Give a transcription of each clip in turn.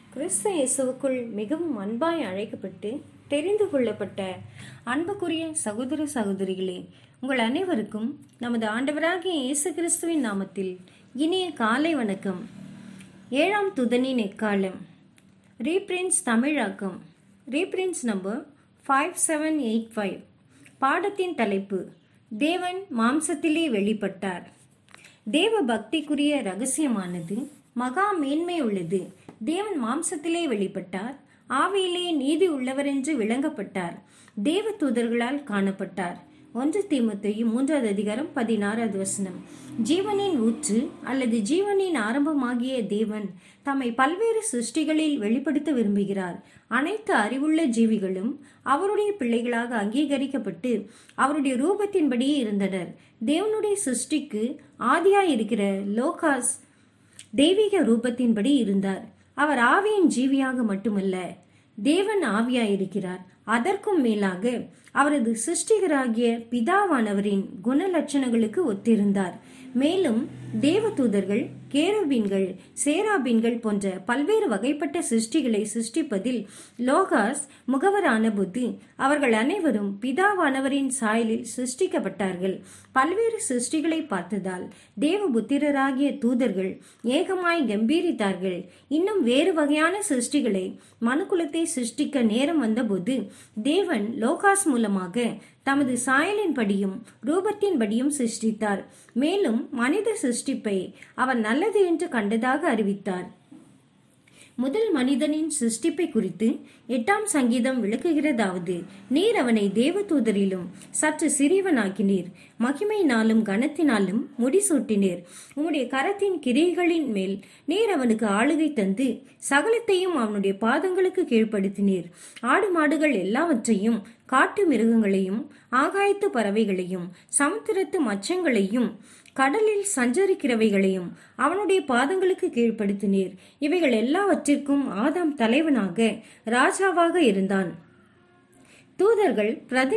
கிறிஸ்து இயேசுவுக்குள் மிகவும் அன்பாய் அழைக்கப்பட்டு தெரிந்து கொள்ளப்பட்ட அன்புக்குரிய சகோதர சகோதரிகளே உங்கள் அனைவருக்கும் நமது ஆண்டவராகிய இயேசு கிறிஸ்துவின் நாமத்தில் இனிய காலை வணக்கம் ஏழாம் துதனின் எக்காலம் ரீப்ரின்ஸ் தமிழாக்கம் ரீப்ரின்ஸ் number five seven eight five பாடத்தின் தலைப்பு தேவன் மாம்சத்திலே வெளிப்பட்டார் தேவ பக்திக்குரிய ரகசியமானது மகா மேன்மை உள்ளது தேவன் மாம்சத்திலே வெளிப்பட்டார் ஆவியிலே நீதி உள்ளவரென்று விளங்கப்பட்டார் தேவ தூதர்களால் காணப்பட்டார் ஒன்று தீமத்தையும் மூன்றாவது அதிகாரம் பதினாறாவது வசனம் ஜீவனின் ஊற்று அல்லது ஜீவனின் ஆரம்பமாகிய தேவன் தம்மை பல்வேறு சிருஷ்டிகளில் வெளிப்படுத்த விரும்புகிறார் அனைத்து அறிவுள்ள ஜீவிகளும் அவருடைய பிள்ளைகளாக அங்கீகரிக்கப்பட்டு அவருடைய ரூபத்தின்படியே இருந்தனர் தேவனுடைய சிருஷ்டிக்கு ஆதியாயிருக்கிற லோகாஸ் தெய்வீக ரூபத்தின்படி இருந்தார் அவர் ஆவியின் ஜீவியாக மட்டுமல்ல தேவன் ஆவியாயிருக்கிறார் அதற்கும் மேலாக அவரது சிருஷ்டிகராகிய பிதாவானவரின் குணலட்சணங்களுக்கு ஒத்திருந்தார் மேலும் தேவதூதர்கள் கேருபீன்கள் சேராபீன்கள் போன்ற பல்வேறு வகைப்பட்ட சிருஷ்டிகளை சிருஷ்டிப்பதில் லோகாஸ் முகவரான போது அவர்கள் அனைவரும் பிதாவானவரின் சாயலில் சிருஷ்டிக்கப்பட்டார்கள் பல்வேறு சிருஷ்டிகளை பார்த்ததால் தேவபுத்திரராகிய தூதர்கள் ஏகமாய் கம்பீரித்தார்கள் இன்னும் வேறு வகையான சிருஷ்டிகளை மனுக்குலத்தை சிருஷ்டிக்க நேரம் வந்தபோது தேவன் லோகாஸ் மூலமாக தமது சாயலின்படியும் ரூபத்தின்படியும் சிருஷ்டித்தார் மேலும் மனித சிருஷ்டிப்பை அவர் நல்லது என்று கண்டதாக அறிவித்தார் முதல் மனிதனின் சிருஷ்டிப்பை குறித்து எட்டாம் சங்கீதம் விளக்குகிறதாவது நீர் அவனை தேவதூதரிலும் சற்று சிறியவனாக்கினீர் மகிமையினாலும் கனத்தினாலும் முடிசூட்டினீர் உம்முடைய கரத்தின் கிரைகளின் மேல் நீர் அவனுக்கு ஆளுகை தந்து சகலத்தையும் அவனுடைய பாதங்களுக்கு கீழ்ப்படுத்தினீர் ஆடு மாடுகள் எல்லாவற்றையும் காட்டு மிருகங்களையும் ஆகாயத்து பறவைகளையும் சமுத்திரத்து மச்சங்களையும் கடலில் சஞ்சரிக்கிறவைகளையும் அவனுடைய பாதங்களுக்கு கீழ்ப்படுத்தினீர் இவைகள் எல்லாவற்றிற்கும் ஆதாம் தலைவனாக ராஜாவாக இருந்தான் தூதர்கள்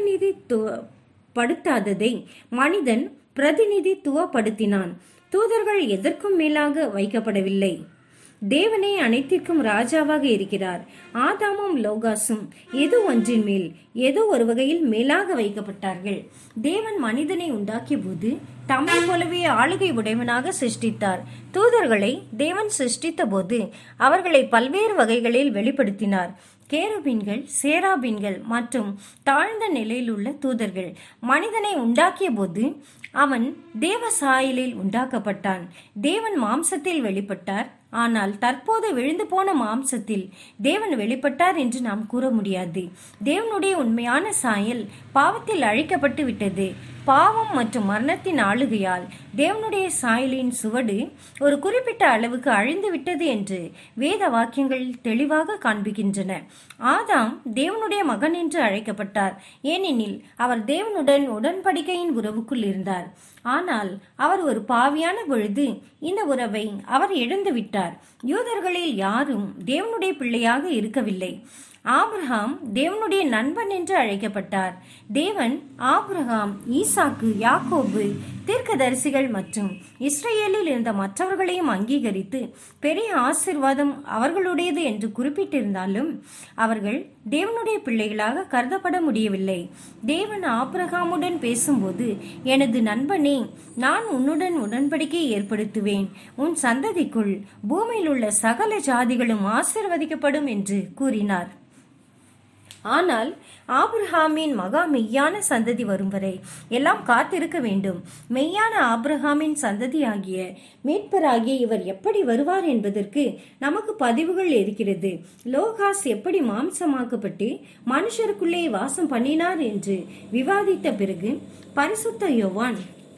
பிரதிநிதித்துவப்படுத்தாததை மனிதன் பிரதிநிதித்துவப்படுத்தினான் தூதர்கள் எதற்கும் மேலாக வைக்கப்படவில்லை தேவனே அனைத்திற்கும் ராஜாவாக இருக்கிறார் ஆதாமும் லோகாசும் எது ஒன்றின் மேல் ஏதோ ஒரு வகையில் மேலாக வைக்கப்பட்டார்கள் தேவன் மனிதனை உண்டாக்கிய போது தம்மை போலவே ஆளுகை உடையவனாக சிருஷ்டித்தார் தூதர்களை தேவன் சிருஷ்டித்த போது அவர்களை பல்வேறு வகைகளில் வெளிப்படுத்தினார் கேருபீன்கள் சேராபீன்கள் மற்றும் தாழ்ந்த நிலையில் உள்ள தூதர்கள் மனிதனை உண்டாக்கிய போது அவன் தேவ சாயலில் உண்டாக்கப்பட்டான் தேவன் மாம்சத்தில் வெளிப்பட்டார் ஆனால் தற்போது விழுந்து போன மாம்சத்தில் தேவன் வெளிப்பட்டார் என்று நாம் கூற முடியாது தேவனுடைய உண்மையான சாயல் பாவத்தில் அழிக்கப்பட்டு விட்டது பாவம் மற்றும் மரணத்தின் ஆளுகையால் தேவனுடைய சாயலின் சுவடு ஒரு குறிப்பிட்ட அளவுக்கு அழிந்து விட்டது என்று வேத வாக்கியங்கள் தெளிவாக காண்பிக்கின்றன ஆதாம் தேவனுடைய மகன் என்று அழைக்கப்பட்டார் ஏனெனில் அவர் தேவனுடன் உடன்படிக்கையின் உறவுக்குள் இருந்தார் ஆனால் அவர் ஒரு பாவியான பொழுது இந்த உறவை அவர் இழந்து விட்டார் யூதர்களில் யாரும் தேவனுடைய பிள்ளையாக இருக்கவில்லை ஆபிரகாம் தேவனுடைய நண்பன் என்று அழைக்கப்பட்டார் தேவன் ஆபிரகாம் ஈசாக்கு யாக்கோபு தீர்க்கதரிசிகள் மற்றும் இஸ்ரேலில் இருந்த மற்றவர்களையும் அங்கீகரித்து பெரிய ஆசிர்வாதம் அவர்களுடையது என்று குறிப்பிட்டிருந்தாலும் அவர்கள் தேவனுடைய பிள்ளைகளாக கருதப்பட முடியவில்லை தேவன் ஆபிரகாமுடன் பேசும்போது எனது நண்பனே நான் உன்னுடன் உடன்படிக்கை ஏற்படுத்துவேன் உன் சந்ததிக்குள் பூமியில் உள்ள சகல ஜாதிகளும் ஆசிர்வதிக்கப்படும் என்று கூறினார் ஆனால் ஆபிரஹாமின் மகா மெய்யான சந்ததி வரும் வரை எல்லாம் காத்திருக்க வேண்டும் மெய்யான ஆபிரஹாமின் சந்ததியாகிய மீட்பராகிய இவர் எப்படி வருவார் என்பதற்கு நமக்கு பதிவுகள் இருக்கிறது லோகாஸ் எப்படி மாம்சமாக்கப்பட்டு மனுஷருக்குள்ளே வாசம் பண்ணினார் என்று விவாதித்த பிறகு பரிசுத்த யோவான்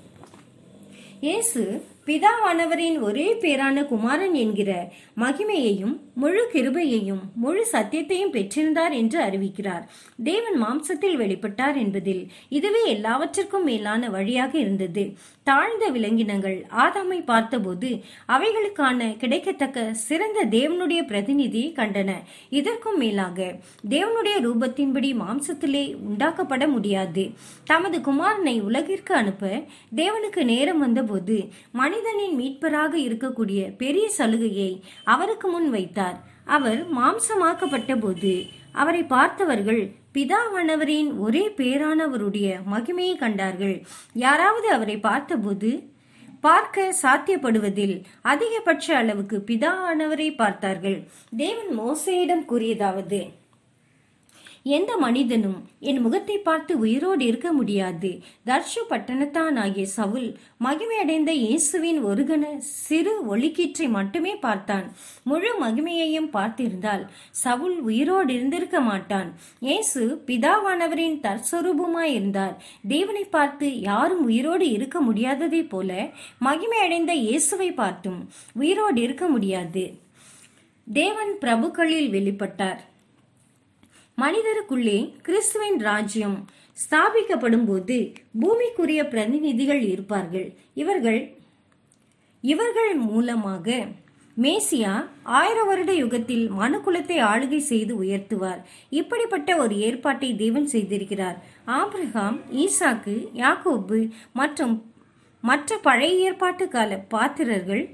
இயேசு பிதாவானவரின் ஒரே பேரான குமாரன் என்கிற மகிமையையும் முழு கிருபையையும் முழு சத்தியத்தையும் பெற்றிருந்தார் என்று அறிவிக்கிறார் தேவன் மாம்சத்தில் வெளிப்பட்டார் என்பதில் இதுவே எல்லாவற்றிற்கும் மேலான வழியாக இருந்தது தாழ்ந்த விலங்கினங்கள் ஆதாமை பார்த்தபோது அவைகளுக்கான கிடைக்கத்தக்க சிறந்த தேவனுடைய பிரதிநிதியை கண்டன இதற்கும் மேலாக தேவனுடைய ரூபத்தின்படி மாம்சத்திலே உண்டாக்கப்பட முடியாது தமது குமாரனை உலகிற்கு அனுப்ப தேவனுக்கு நேரம் வந்தபோது மனிதனின் மீட்பராக இருக்கக்கூடிய பெரிய சலுகையை அவருக்கு முன் வைத்தார் அவர் மாம்சமாக்கப்பட்ட போது அவரை பார்த்தவர்கள் பிதாவானவரின் ஒரே பேரானவருடைய மகிமையை கண்டார்கள் யாராவது அவரை பார்த்தபோது பார்க்க சாத்தியப்படுவதில் அதிகபட்ச அளவுக்கு பிதாவானவரை பார்த்தார்கள் தேவன் மோசையிடம் கூறியதாவது எந்த மனிதனும் என் முகத்தை பார்த்து உயிரோடு இருக்க முடியாது தர்ஷு பட்டணத்தான் ஆகிய சவுல் மகிமையடைந்த இயேசுவின் ஒரு கண சிறு ஒளிக்கீற்றை மட்டுமே பார்த்தான் முழு மகிமையையும் பார்த்திருந்தால் சவுல் உயிரோடு இருந்திருக்க மாட்டான் இயேசு பிதாவானவரின் தற்சொரூபமாய் இருந்தார் தேவனை பார்த்து யாரும் உயிரோடு இருக்க முடியாததை போல மகிமையடைந்த இயேசுவை பார்த்தும் உயிரோடு இருக்க முடியாது தேவன் பிரபுக்களில் வெளிப்பட்டார் மனிதருக்குள்ளே கிறிஸ்துவின் ராஜ்யம் ஸ்தாபிக்கப்படும் போது பூமிக்குரிய பிரதிநிதிகள் இருப்பார்கள் இவர்கள் இவர்கள் மூலமாக மேசியா ஆயிரம் வருட யுகத்தில் மனுக்குலத்தை ஆளுகை செய்து உயர்த்துவார் இப்படிப்பட்ட ஒரு ஏற்பாட்டை தேவன் செய்திருக்கிறார் ஆபிரகாம் ஈசாக்கு யாக்கோபு மற்றும் மற்ற பழைய ஏற்பாட்டு கால பாத்திரர்கள்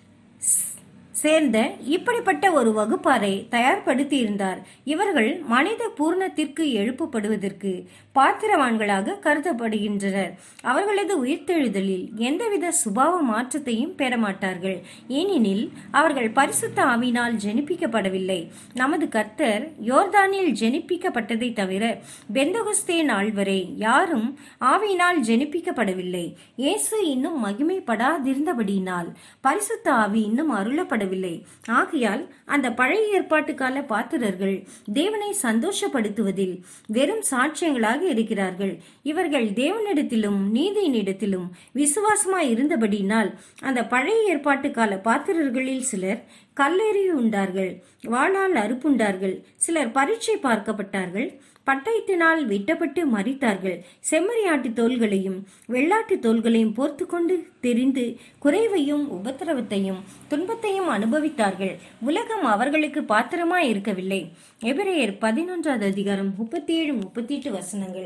சேர்ந்த இப்படிப்பட்ட ஒரு வகுப்பாரை தயார்படுத்தி இருந்தார் இவர்கள் மனித பூர்ணத்திற்கு எழுப்பப்படுவதற்கு பாத்திரவான்களாக கருதப்படுகின்றனர் அவர்களது உயிர்த்தெழுதலில் எந்தவித சுபாவ மாற்றத்தையும் பெற மாட்டார்கள் ஏனெனில் அவர்கள் பரிசுத்த ஆவினால் ஜெனிப்பிக்கப்படவில்லை நமது கர்த்தர் யோர்தானில் ஜெனிப்பிக்கப்பட்டதை தவிர பெந்தகுஸ்தே நாள் வரை யாரும் ஆவியினால் ஜெனிப்பிக்கப்படவில்லை இயேசு இன்னும் மகிமைப்படாதிருந்தபடியினால் பரிசுத்த ஆவி இன்னும் அருளப்படவில்லை ஆகையால் அந்த பழைய ஏற்பாட்டு கால பாத்திரர்கள் தேவனை சந்தோஷப்படுத்துவதில் வெறும் சாட்சியங்களாக இருக்கிறார்கள் இவர்கள் தேவனிடத்திலும் நீதியினிடத்திலும் விசுவாசமாய் இருந்தபடியினால் அந்த பழைய ஏற்பாட்டு கால பாத்திரர்களில் சிலர் கல்லெறி உண்டார்கள் வாளால் அறுப்புண்டார்கள் சிலர் பரீட்சை பார்க்கப்பட்டார்கள் பட்டயத்தினால் வெட்டப்பட்டு மறித்தார்கள் செம்மறியாட்டு தோள்களையும் வெள்ளாட்டு தோள்களையும் போர்த்து கொண்டு தெரிந்து குறைவையும் உபத்திரவத்தையும் துன்பத்தையும் அனுபவித்தார்கள் உலகம் அவர்களுக்கு பாத்திரமாய் இருக்கவில்லை எபிரேயர் பதினொன்றாவது அதிகாரம் முப்பத்தி ஏழு முப்பத்தி எட்டு வசனங்கள்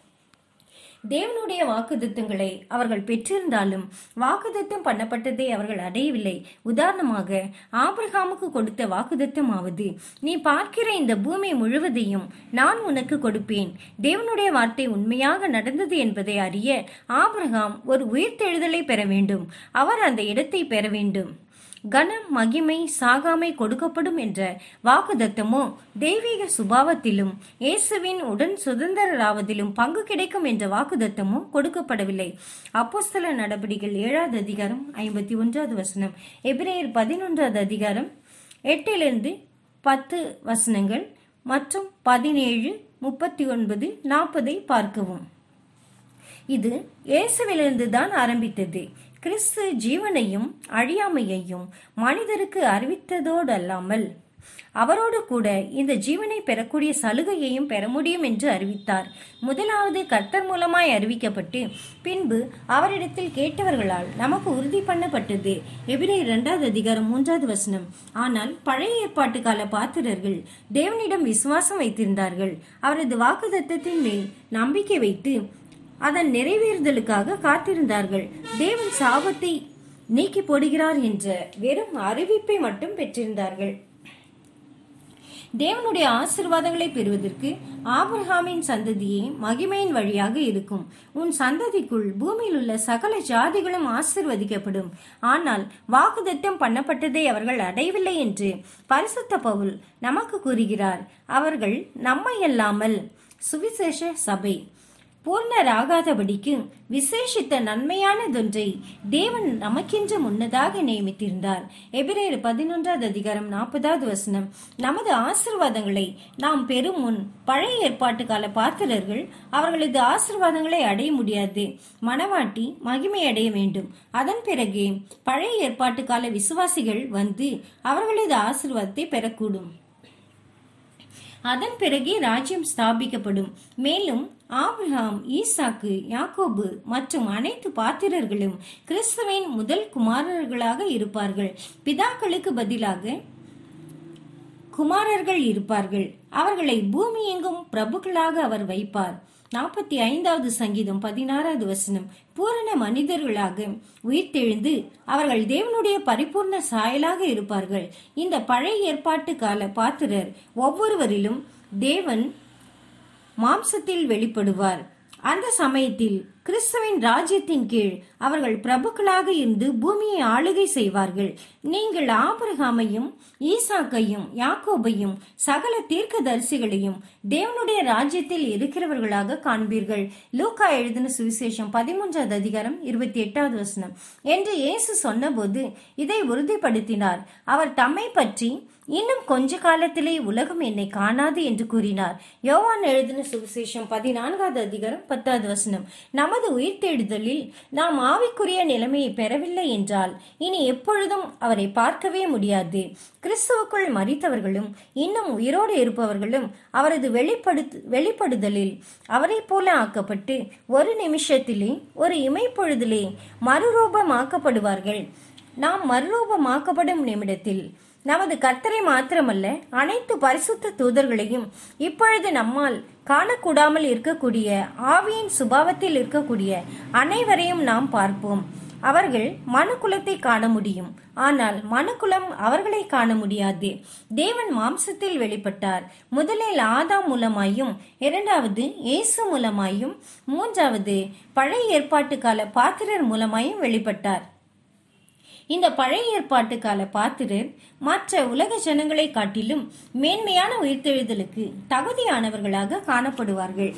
தேவனுடைய வாக்குத்தத்தங்களை அவர்கள் பெற்றிருந்தாலும் வாக்குத்தத்தம் பண்ணப்பட்டதை அவர்கள் அடையவில்லை உதாரணமாக ஆபிரகாமுக்கு கொடுத்த வாக்குத்தத்தமாவது நீ பார்க்கிற இந்த பூமி முழுவதையும் நான் உனக்கு கொடுப்பேன் தேவனுடைய வார்த்தை உண்மையாக நடந்தது என்பதை அறிய ஆபிரகாம் ஒரு உயிர்த்தெழுதலை பெற வேண்டும் அவர் அந்த இடத்தை பெற வேண்டும் கனம் மகிமை சாகாமை கொடுக்கப்படும் என்ற வாக்குதத்தமோ தெய்வீக சுபாவத்திலும் இயேசுவின் உடன் சுதந்திரராவதிலும் பங்கு கிடைக்கும் என்ற வாக்குதத்தமோ கொடுக்கப்படவில்லை அப்போஸ்தல நடபடிகள் ஏழாவது அதிகாரம் ஐம்பத்தி ஒன்றாவது வசனம் எபிரேயர் பதினொன்றாவது அதிகாரம் எட்டிலிருந்து பத்து வசனங்கள் மற்றும் பதினேழு முப்பத்தி ஒன்பது நாற்பதை பார்க்கவும் இது இயேசுவிலிருந்து தான் ஆரம்பித்தது கிறிஸ்து ஜீவனையும் அழியாமையையும் மனிதருக்கு அறிவித்ததோடு அல்லாமல் அவரோடு கூட இந்த ஜீவனை பெறக்கூடிய சலுகையையும் பெற முடியும் என்று அறிவித்தார் முதலாவது கர்த்தர் மூலமாய் அறிவிக்கப்பட்டு பின்பு அவரிடத்தில் கேட்டவர்களால் நமக்கு உறுதி பண்ணப்பட்டது எபிரே இரண்டாவது அதிகாரம் மூன்றாவது வசனம் ஆனால் பழைய ஏற்பாட்டு கால பாத்திரர்கள் தேவனிடம் விசுவாசம் வைத்திருந்தார்கள் அவரது வாக்குத்தத்தின் மேல் நம்பிக்கை வைத்து அதன் நிறைவேறுதலுக்காக காத்திருந்தார்கள் தேவன் சாபத்தை நீக்கி போடுகிறார் என்ற வெறும் அறிவிப்பை மட்டும் பெற்றிருந்தார்கள் தேவனுடைய ஆசிர்வாதங்களை பெறுவதற்கு ஆபிரகாமின் சந்ததியே மகிமையின் வழியாக இருக்கும் உன் சந்ததிக்குள் பூமியில் உள்ள சகல ஜாதிகளும் ஆசிர்வதிக்கப்படும் ஆனால் வாக்குதத்தம் பண்ணப்பட்டதை அவர்கள் அடையவில்லை என்று பரிசுத்த பவுல் நமக்கு கூறுகிறார் அவர்கள் நம்மை அல்லாமல் சுவிசேஷ சபை பூர்ணராகாதபடிக்கு விசேஷித்த நன்மையானதொன்றை தேவன் நமக்கென்று முன்னதாக நியமித்திருந்தார் எபிரேயர் பதினொன்றாவது அதிகாரம் நாற்பதாவது வசனம் நமது ஆசிர்வாதங்களை நாம் பெறும் முன் பழைய ஏற்பாட்டு கால பாத்திரர்கள் அவர்களது ஆசிர்வாதங்களை அடைய முடியாது மணவாட்டி மகிமை அடைய வேண்டும் அதன் பிறகே பழைய ஏற்பாட்டு கால விசுவாசிகள் வந்து அவர்களது ஆசிர்வாதத்தை பெறக்கூடும் அதன் பிறகே ராஜ்யம் ஸ்தாபிக்கப்படும் மேலும் ஆபிரகாம் ஈசாக்கு யாக்கோபு மற்றும் அனைத்து பாத்திரர்களும் கிறிஸ்துவின் முதல் குமாரர்களாக இருப்பார்கள் பிதாக்களுக்கு பதிலாக குமாரர்கள் இருப்பார்கள் அவர்களை பூமி எங்கும் பிரபுக்களாக அவர் வைப்பார் நாற்பத்தி ஐந்தாவது சங்கீதம் பதினாறாவது வசனம் பூரண மனிதர்களாக உயிர்த்தெழுந்து அவர்கள் தேவனுடைய பரிபூர்ண சாயலாக இருப்பார்கள் இந்த பழைய ஏற்பாட்டு கால பாத்திரர் ஒவ்வொருவரிலும் தேவன் மாம்சத்தில் வெளிப்படுவார் அந்த சமயத்தில் கிறிஸ்துவின் ராஜ்யத்தின் கீழ் அவர்கள் பிரபுக்களாக இருந்து பூமியை ஆளுகை செய்வார்கள் நீங்கள் ஆபிரகாமையும் ஈசாக்கையும் யாக்கோபையும் சகல தீர்க்கதரிசிகளையும் தேவனுடைய ராஜ்யத்தில் இருக்கிறவர்களாக காண்பீர்கள் லூக்கா எழுதின சுவிசேஷம் பதிமூன்றாவது அதிகாரம் இருபத்தி எட்டாவது வசனம் என்று இயேசு சொன்னபோது இதை உறுதிப்படுத்தினார் அவர் தம்மை பற்றி இன்னும் கொஞ்ச காலத்திலே உலகம் என்னை காணாது என்று கூறினார் யோவான் எழுதின சுவிசேஷம் பதினான்காவது அதிகாரம் பத்தாவது வசனம் நமது உயிர்த்தெழுதலில் நாம் ஆவிக்குரிய நிலைமையை பெறவில்லை என்றால் இனி எப்பொழுதும் அவரை பார்க்கவே முடியாது கிறிஸ்துவுக்குள் மறித்தவர்களும் இன்னும் உயிரோடு இருப்பவர்களும் அவரது வெளிப்படுத்து வெளிப்படுதலில் அவரை போல ஆக்கப்பட்டு ஒரு நிமிஷத்திலே ஒரு இமைப்பொழுதிலே மறுரூபமாக்கப்படுவார்கள் நாம் மறுரூபமாக்கப்படும் நிமிடத்தில் நமது கர்த்தரை மாத்திரமல்ல அனைத்து பரிசுத்த தூதர்களையும் இப்பொழுது நம்மால் காணக்கூடாமல் இருக்கக்கூடிய ஆவியின் சுபாவத்தில் இருக்கக்கூடிய அனைவரையும் நாம் பார்ப்போம் அவர்கள் மனுக்குலத்தை காண முடியும் ஆனால் மனுக்குலம் அவர்களை காண முடியாது தேவன் மாம்சத்தில் வெளிப்பட்டார் முதலில் ஆதாம் மூலமாயும் இரண்டாவது இயேசு மூலமாயும் மூன்றாவது பழைய ஏற்பாட்டு கால பாத்திரர் மூலமாயும் வெளிப்பட்டார் இந்த பழைய ஏற்பாட்டு கால பாத்திரர் மற்ற உலக ஜனங்களை காட்டிலும் மேன்மையான உயிர்த்தெழுதலுக்கு தகுதியானவர்களாக காணப்படுவார்கள்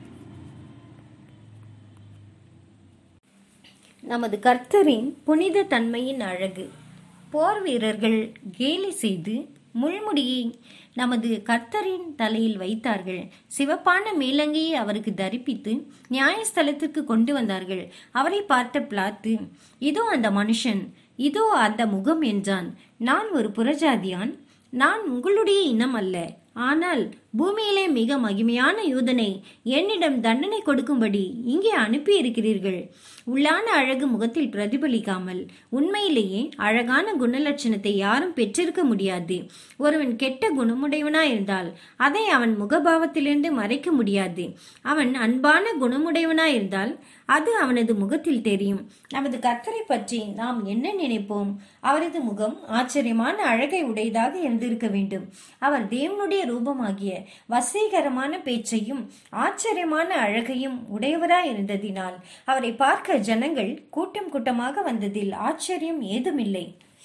நமது கர்த்தரின் புனித தன்மையின் அழகு போர் வீரர்கள் கேலி செய்து முள்முடியை நமது கர்த்தரின் தலையில் வைத்தார்கள் சிவப்பான மேலங்கியை அவருக்கு தரிப்பித்து நியாயஸ்தலத்திற்கு கொண்டு வந்தார்கள் அவரை பார்த்த பிளாத்து இதோ அந்த மனுஷன் இதோ அந்த முகம் என்றான் நான் ஒரு புறஜாதியான் நான் உங்களுடைய இனம் அல்ல ஆனால் பூமியிலே மிக மகிமையான யூதனை என்னிடம் தண்டனை கொடுக்கும்படி இங்கே அனுப்பி இருக்கிறீர்கள் உள்ளான அழகு முகத்தில் பிரதிபலிக்காமல் உண்மையிலேயே அழகான குணலட்சணத்தை யாரும் பெற்றிருக்க முடியாது ஒருவன் கெட்ட குணமுடையவனாயிருந்தால் அதை அவன் முகபாவத்திலிருந்து மறைக்க முடியாது அவன் அன்பான குணமுடையவனாயிருந்தால் அது அவனது முகத்தில் தெரியும் நமது கர்த்தரை பற்றி நாம் என்ன நினைப்போம் அவரது முகம் ஆச்சரியமான அழகை உடையதாக இருந்திருக்க வேண்டும் அவர் தேவனுடைய ரூபமாகிய வசீகரமான பேச்சையும் ஆச்சரியமான அழகையும் உடையவராய் இருந்ததினால் அவரை பார்க்க ஜனங்கள் கூட்டம் கூட்டமாக வந்ததில் ஆச்சரியம் ஏதுமில்லை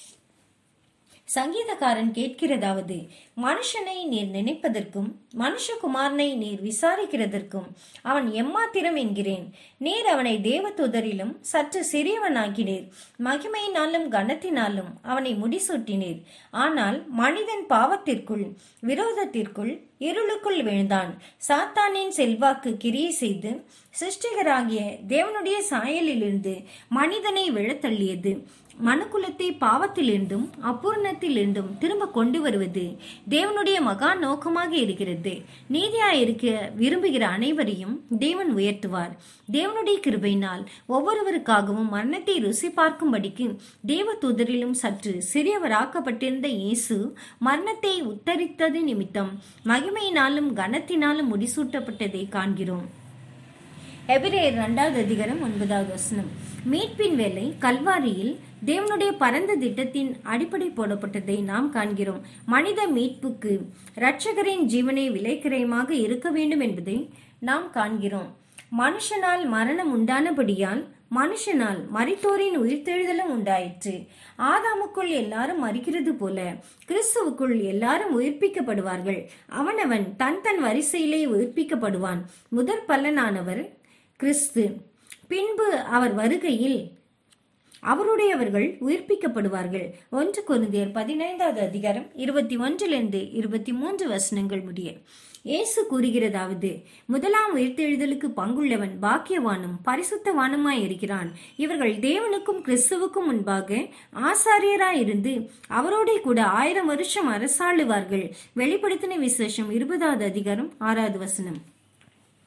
சங்கீதக்காரன் கேட்கிறதாவது மனுஷனை நீர் நினைப்பதற்கும் மனுஷகுமாரனை நீர் விசாரிக்கிறதற்கும் அவன் எம்மாத்திரம் என்கிறேன் நீர் அவனை தேவதூதரிலும் சற்று சிறியவனாக்கினீர் மகிமையினாலும் கனத்தினாலும் அவனை முடிசூட்டினீர் ஆனால் மனிதன் பாவத்திற்குள் விரோதத்திற்குள் இருளுக்குள் விழுந்தான் சாத்தானின் செல்வாக்கு கிரியை செய்து சிருஷ்டிகராகிய தேவனுடைய சாயலிலிருந்து மனிதனை விழத்தள்ளியது மனுக்குலத்தை பாவத்திலிருந்தும் அபூர்ணத்திலிருந்தும் திரும்ப கொண்டு வருவது தேவனுடைய மகா நோக்கமாக இருக்கிறது நீதியாய் இருக்க விரும்புகிற அனைவரையும் தேவன் உயர்த்துவார் தேவனுடைய கிருபையினால் ஒவ்வொருவருக்காகவும் மரணத்தை ருசி பார்க்கும்படிக்கு தேவ தூதரிலும் சற்று சிறியவராக்கப்பட்டிருந்த இயேசு மரணத்தை உத்தரித்தது நிமித்தம் மகிமையினாலும் கனத்தினாலும் முடிசூட்டப்பட்டதை காண்கிறோம் எபிரேயர் இரண்டாவது அதிகாரம் ஒன்பதாவது வசனம் மீட்பின் வேலை கல்வாரியில் தேவனுடைய பரந்த திட்டத்தின் அடிப்படை போடப்பட்டதை நாம் காண்கிறோம் மனித மீட்புக்கு இரட்சகரின் ஜீவனை விலைக்கிரயமாக இருக்க வேண்டும் என்பதை நாம் காண்கிறோம் மனுஷனால் மரணம் உண்டானபடியால் மனுஷனால் மரித்தோரின் உயிர்த்தெழுதலும் உண்டாயிற்று ஆதாமுக்குள் எல்லாரும் மறிக்கிறது போல கிறிஸ்துவுக்குள் எல்லாரும் உயிர்ப்பிக்கப்படுவார்கள் அவனவன் தன் தன் வரிசையிலே உயிர்ப்பிக்கப்படுவான் முதற் பலனானவர் கிறிஸ்து பின்பு அவர் வருகையில் அவருடையவர்கள் உயிர்ப்பிக்கப்படுவார்கள் ஒன்று குருந்தியர் பதினைந்தாவது அதிகாரம் இருபத்தி ஒன்றிலிருந்து இருபத்தி மூன்று வசனங்கள் முடிய இயேசு கூறுகிறதாவது முதலாம் உயிர்த்தெழுதலுக்கு பங்குள்ளவன் பாக்கியவானும் பரிசுத்தவானுமாய் இருக்கிறான் இவர்கள் தேவனுக்கும் கிறிஸ்துவுக்கும் முன்பாக ஆசாரியராயிருந்து அவரோட கூட ஆயிரம் வருஷம் அரசாளுவார்கள் வெளிப்படுத்தின விசேஷம் இருபதாவது அதிகாரம் ஆறாவது வசனம்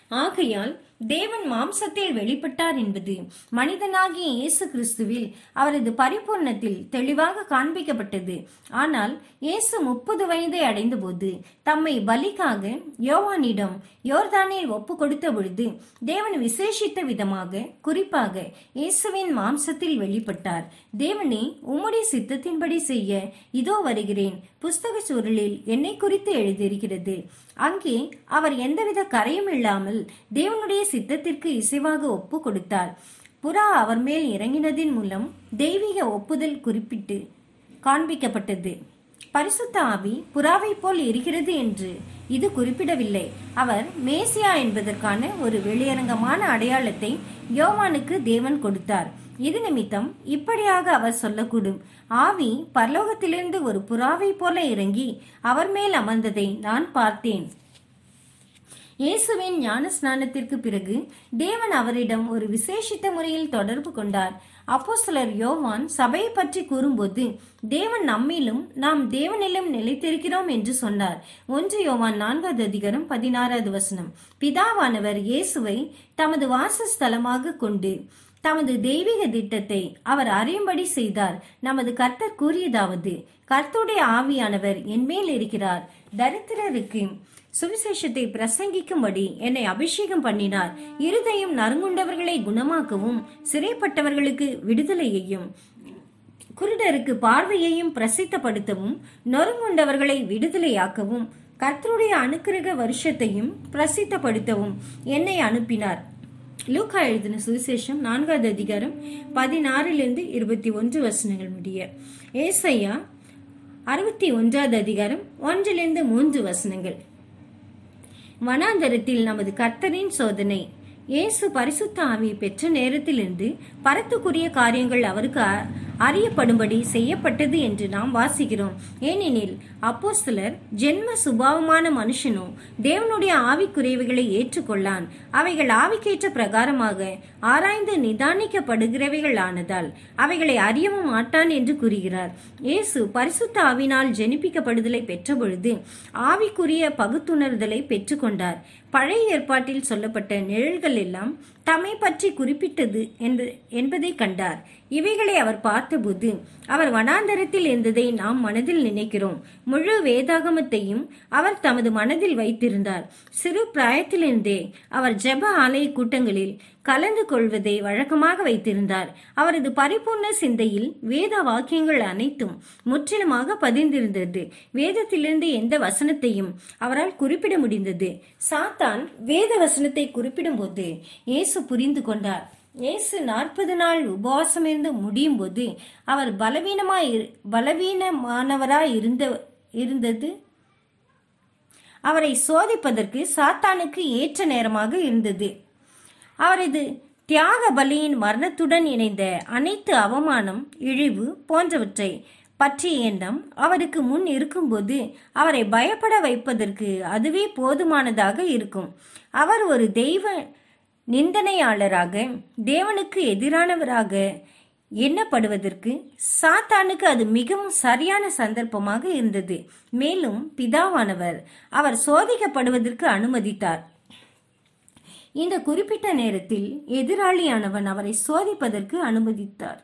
ஆகையால் தேவன் மாம்சத்தில் வெளிப்பட்டார் என்பது மனிதனாகிய இயேசு கிறிஸ்துவில் அவரது பரிபூர்ணத்தில் தெளிவாக காண்பிக்கப்பட்டது ஆனால் இயேசு முப்பது வயதை அடைந்தபோது தம்மை பலிக்காக யோவானிடம் யோர்தானில் ஒப்பு கொடுத்த பொழுது தேவன் விசேஷித்த விதமாக குறிப்பாக இயேசுவின் மாம்சத்தில் வெளிப்பட்டார் தேவனே உம்முடைய சித்தத்தின்படி செய்ய இதோ வருகிறேன் புஸ்தக சூழலில் என்னை குறித்து எழுதியிருக்கிறது அங்கே அவர் எந்தவித கரையும் இல்லாமல் தேவனுடைய சித்தத்திற்கு இசைவாக ஒப்பு கொடுத்தார் புறா அவர் மேல் இறங்கினதின் மூலம் தெய்வீக ஒப்புதல் குறிப்பிட்டு காண்பிக்கப்பட்டது பரிசுத்த ஆவி புறாவை போல் இருக்கிறது என்று இது குறிப்பிடவில்லை அவர் மேசியா என்பதற்கான ஒரு வெளியரங்கமான அடையாளத்தை யோவானுக்கு தேவன் கொடுத்தார் இது நிமித்தம் இப்படியாக அவர் சொல்லக்கூடும் ஆவி பரலோகத்திலிருந்து ஒரு புறாவை போல இறங்கி அவர் மேல் அமர்ந்ததை நான் பார்த்தேன் இயேசுவின் ஞான ஸ்நானத்திற்கு பிறகு தேவன் அவரிடம் ஒரு விசேஷித்த முறையில் தொடர்பு கொண்டார் அப்போஸ்தலர் யோவான் சபையை பற்றி கூறும்போது தேவன் நம்மிலும் நாம் தேவனிலும் நிலைத்திருக்கிறோம் என்று சொன்னார் ஒன்று யோவான் நான்காவது அதிகாரம் பதினாறாவது வசனம் பிதாவானவர் இயேசுவை தமது வாசஸ்தலமாக கொண்டு தமது தெய்வீக திட்டத்தை அவர் அறியும்படி செய்தார் நமது கர்த்தர் கூறியதாவது கர்த்தருடைய ஆவியானவர் என்மேல் இருக்கிறார் தரித்திரருக்கு சுவிசேஷத்தை பிரசங்கிக்கும்படி என்னை அபிஷேகம் பண்ணினார் இருதயம் நறுங்குண்டவர்களை குணமாக்கவும் சிறைப்பட்டவர்களுக்கு விடுதலையையும் குருடருக்கு பார்வையையும் பிரசித்தப்படுத்தவும் நொறுங்குண்டவர்களை விடுதலையாக்கவும் கர்த்தருடைய அனுக்கிரக வருஷத்தையும் பிரசித்தப்படுத்தவும் என்னை அனுப்பினார் லூக்கா எழுதின சுவிசேஷம் நான்காவது அதிகாரம் பதினாறிலிருந்து இருபத்தி ஒன்று வசனங்கள் முடிய ஏசையா அறுபத்தி ஒன்றாவது அதிகாரம் ஒன்றிலிருந்து மூன்று வசனங்கள் வனாந்தரத்தில் நமது கர்த்தரின் சோதனை இயேசு பரிசுத்த ஆவியை பெற்ற நேரத்திலிருந்து பரத்துக்குரிய காரியங்கள் அவருக்கு அ- அறியப்படும்படி செய்யப்பட்டது என்று நாம் வாசிக்கிறோம் ஏனெனில் அப்போஸ்தலர் ஜென்ம சுபாவமான மனுஷனோ தேவனுடைய ஆவிக்குரியவைகளை ஏற்றுக்கொள்ளான் அவைகள் ஆவிக்கேற்ற பிரகாரமாக ஆராய்ந்து நிதானிக்கப்படுகிறவைகள் ஆனதால் அவைகளை அறியவும் மாட்டான் என்று கூறுகிறார் இயேசு பரிசுத்த ஆவினால் ஜெனிப்பிக்கப்படுதலை பெற்றபொழுது ஆவிக்குரிய பகுத்துணர்தலை பெற்றுக்கொண்டார் பழைய ஏற்பாட்டில் சொல்லப்பட்ட நிழல்கள் எல்லாம் தம்மை பற்றி குறிப்பிட்டது என்று- என்பதை கண்டார் இவைகளை அவர் பார்த்தபோது அவர் வனாந்தரத்தில் இருந்ததை நாம் மனதில் நினைக்கிறோம் முழு வேதாகமத்தையும் அவர் தமது மனதில் வைத்திருந்தார் சிறு பிராயத்திலிருந்தே அவர் ஜெப ஆலய கூட்டங்களில் கலந்து கொள்வதை வழக்கமாக வைத்திருந்தார் அவரது பரிபூர்ண சிந்தையில் வேத வாக்கியங்கள் அனைத்தும் முற்றிலுமாக பதிந்திருந்தது வேதத்திலிருந்து எந்த வசனத்தையும் அவரால் குறிப்பிட முடிந்தது சாத்தான் வேத வசனத்தை குறிப்பிடும்போது இயேசு புரிந்து கொண்டார் இயேசு நாற்பது நாள் உபவாசம் இருந்து முடியும் போது அவர் பலவீனமாய் இரு- பலவீனமானவராய் இருந்த இருந்தது அவரை சோதிப்பதற்கு சாத்தானுக்கு ஏற்ற நேரமாக இருந்தது அவரது தியாக பலியின் மரணத்துடன் இணைந்த அனைத்து அவமானம் இழிவு போன்றவற்றை பற்றிய எண்ணம் அவருக்கு முன் இருக்கும்போது அவரை பயப்பட வைப்பதற்கு அதுவே போதுமானதாக இருக்கும் அவர் ஒரு தெய்வ நிந்தனையாளராக தேவனுக்கு எதிரானவராக எண்ணப்படுவதற்கு சாத்தானுக்கு அது மிகவும் சரியான சந்தர்ப்பமாக இருந்தது மேலும் பிதாவானவர் அவர் சோதிக்கப்படுவதற்கு அனுமதித்தார் இந்த குறிப்பிட்ட நேரத்தில் எதிராளியானவன் அவரை சோதிப்பதற்கு அனுமதித்தார்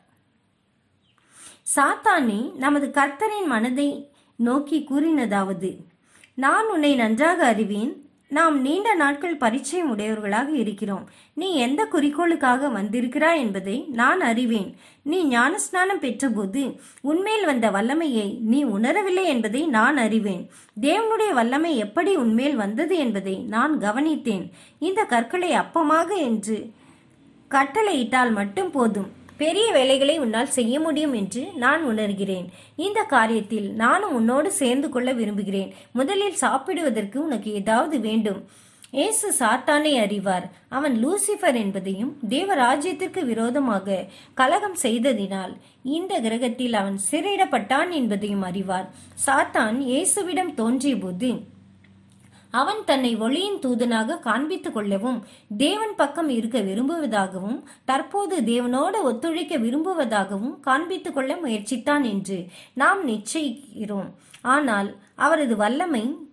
சாத்தானே நமது கர்த்தரின் மனதை நோக்கி கூறினதாவது நான் உன்னை நன்றாக அறிவேன் நாம் நீண்ட நாட்கள் பரிச்சயம் உடையவர்களாக இருக்கிறோம் நீ எந்த குறிக்கோளுக்காக வந்திருக்கிறாய் என்பதை நான் அறிவேன் நீ ஞானஸ்நானம் பெற்றபோது உன்மேல் வந்த வல்லமையை நீ உணரவில்லை என்பதை நான் அறிவேன் தேவனுடைய வல்லமை எப்படி உன்மேல் வந்தது என்பதை நான் கவனித்தேன் இந்த கற்களை அப்பமாக என்று கட்டளையிட்டால் மட்டும் போதும் பெரிய வேலைகளை உன்னால் செய்ய முடியும் என்று நான் உணர்கிறேன் இந்த காரியத்தில் நானும் உன்னோடு சேர்ந்து கொள்ள விரும்புகிறேன் முதலில் சாப்பிடுவதற்கு உனக்கு ஏதாவது வேண்டும் இயேசு சாத்தானை அறிவார் அவன் லூசிஃபர் என்பதையும் தேவராஜ்யத்திற்கு விரோதமாக கலகம் செய்ததினால் இந்த கிரகத்தில் அவன் சிறையிடப்பட்டான் என்பதையும் அறிவார் சாத்தான் இயேசுவிடம் தோன்றியபோது அவன் தன்னை ஒளியின் தூதனாக காண்பித்துக் கொள்ளவும் தேவன் பக்கம் இருக்க விரும்புவதாகவும் தற்போது தேவனோடு ஒத்துழைக்க விரும்புவதாகவும் காண்பித்துக் கொள்ள முயற்சித்தான் என்று நாம் நிச்சயிக்கிறோம் ஆனால் அவரது வல்லமை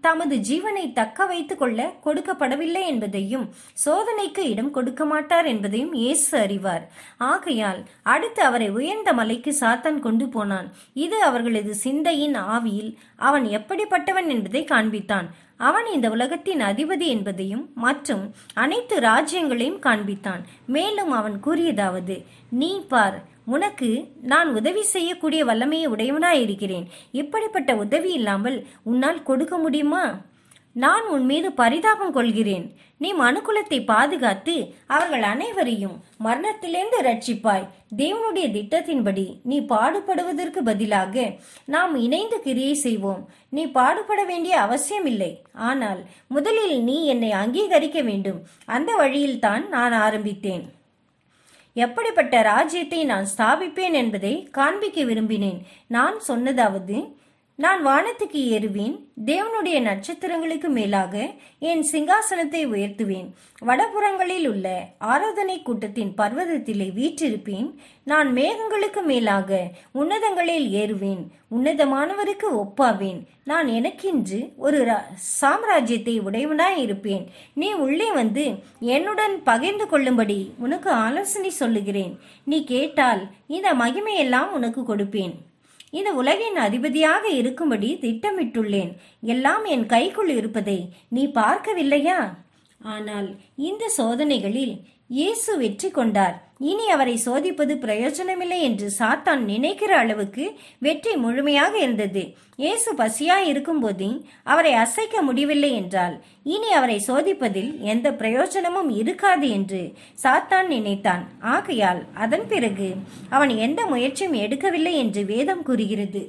தமது ஜீவனை தக்க வைத்துக் கொள்ள கொடுக்கப்படவில்லை என்பதையும் சோதனைக்கு இடம் கொடுக்க மாட்டார் என்பதையும் இயேசு அறிவார் ஆகையால் அடுத்து அவரை உயர்ந்த மலைக்கு சாத்தான் கொண்டு போனான் இது அவர்களது சிந்தையின் ஆவியில் அவன் எப்படிப்பட்டவன் என்பதை காண்பித்தான் அவன் இந்த உலகத்தின் அதிபதி என்பதையும் மற்றும் அனைத்து ராஜ்யங்களையும் காண்பித்தான் மேலும் அவன் கூறியதாவது நீ பார் உனக்கு நான் உதவி செய்யக்கூடிய வல்லமையை உடையவனாய் இருக்கிறேன் இப்படிப்பட்ட உதவி இல்லாமல் உன்னால் கொடுக்க முடியுமா நான் உன் மீது பரிதாபம் கொள்கிறேன் நீ மனுக்குலத்தை பாதுகாத்து அவர்கள் அனைவரையும் மரணத்திலிருந்து ரட்சிப்பாய் தேவனுடைய திட்டத்தின்படி நீ பாடுபடுவதற்கு பதிலாக நாம் இணைந்து கிரியை செய்வோம் நீ பாடுபட வேண்டிய அவசியமில்லை ஆனால் முதலில் நீ என்னை அங்கீகரிக்க வேண்டும் அந்த வழியில்தான் நான் ஆரம்பித்தேன் எப்படிப்பட்ட ராஜ்யத்தை நான் ஸ்தாபிப்பேன் என்பதை காண்பிக்க விரும்பினேன் நான் சொன்னதாவது நான் வானத்துக்கு ஏறுவேன் தேவனுடைய நட்சத்திரங்களுக்கு மேலாக என் சிங்காசனத்தை உயர்த்துவேன் வடபுறங்களில் உள்ள ஆராதனை கூட்டத்தின் பர்வதத்திலே வீற்றிருப்பேன் நான் மேகங்களுக்கு மேலாக உன்னதங்களில் ஏறுவேன் உன்னதமானவருக்கு ஒப்பாவேன் நான் எனக்கென்று ஒரு ரா- சாம்ராஜ்யத்தை உடையவனாய் இருப்பேன் நீ உள்ளே வந்து என்னுடன் பகிர்ந்து கொள்ளும்படி உனக்கு ஆலோசனை சொல்லுகிறேன் நீ கேட்டால் இந்த மகிமையெல்லாம் உனக்கு கொடுப்பேன் இந்த உலகின் அதிபதியாக இருக்கும்படி திட்டமிட்டுள்ளேன் எல்லாம் என் கைக்குள் இருப்பதை நீ பார்க்கவில்லையா ஆனால் இந்த சோதனைகளில் இயேசு வெற்றி கொண்டார் இனி அவரை சோதிப்பது பிரயோஜனமில்லை என்று சாத்தான் நினைக்கிற அளவுக்கு வெற்றி முழுமையாக இருந்தது இயேசு பசியாய் இருக்கும்போதே அவரை அசைக்க முடியவில்லை என்றால் இனி அவரை சோதிப்பதில் எந்த பிரயோஜனமும் இருக்காது என்று சாத்தான் நினைத்தான் ஆகையால் அதன் பிறகு அவன் எந்த முயற்சியும் எடுக்கவில்லை என்று வேதம் கூறுகிறது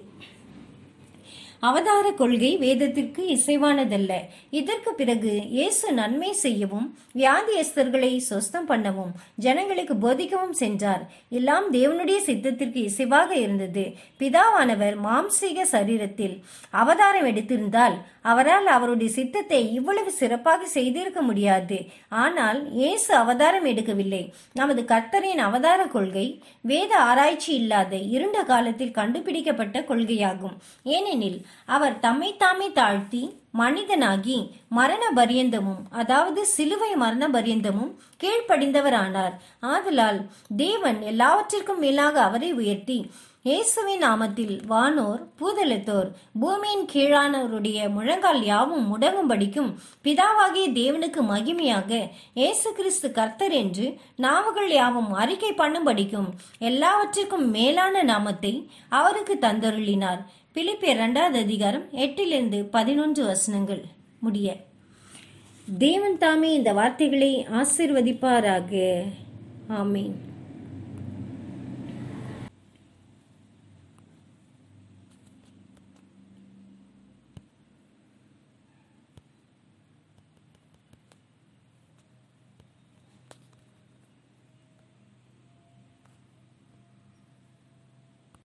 அவதார கொள்கை வேதத்திற்கு இசைவானதல்ல இதற்கு பிறகு இயேசு நன்மை செய்யவும் வியாதியஸ்தர்களை சொஸ்தம் பண்ணவும் ஜனங்களுக்கு போதிக்கவும் சென்றார் எல்லாம் தேவனுடைய சித்தத்திற்கு இசைவாக இருந்தது பிதாவானவர் மாம்சீக சரீரத்தில் அவதாரம் எடுத்திருந்தால் அவரால் அவருடைய சித்தத்தை இவ்வளவு சிறப்பாக செய்திருக்க முடியாது ஆனால் இயேசு அவதாரம் எடுக்கவில்லை நமது கர்த்தரின் அவதார கொள்கை வேத ஆராய்ச்சி இல்லாத இருண்ட காலத்தில் கண்டுபிடிக்கப்பட்ட கொள்கையாகும் ஏனெனில் அவர் தம்மை தாமே தாழ்த்தி மனிதனாகி மரண பரியந்தமும் அதாவது சிலுவை மரண பரியந்தமும் கீழ்ப்படிந்தவரானார் ஆதலால் தேவன் எல்லாவற்றிற்கும் மேலாக அவரை உயர்த்தி இயேசுவின் நாமத்தில் வானோர் பூதலத்தோர் பூமியின் கீழானவருடைய முழங்கால் யாவும் முடங்கும்படிக்கும் பிதாவாகிய தேவனுக்கு மகிமையாக இயேசு கிறிஸ்து கர்த்தர் என்று நாவுகள் யாவும் அறிக்கை பண்ணும்படிக்கும் எல்லாவற்றிற்கும் மேலான நாமத்தை அவருக்கு தந்தருளினார் பிலிப்பியர் இரண்டாவது அதிகாரம் எட்டிலிருந்து பதினொன்று வசனங்கள் முடிய தேவன் தாமே இந்த வார்த்தைகளை ஆசிர்வதிப்பாராக ஆமீன்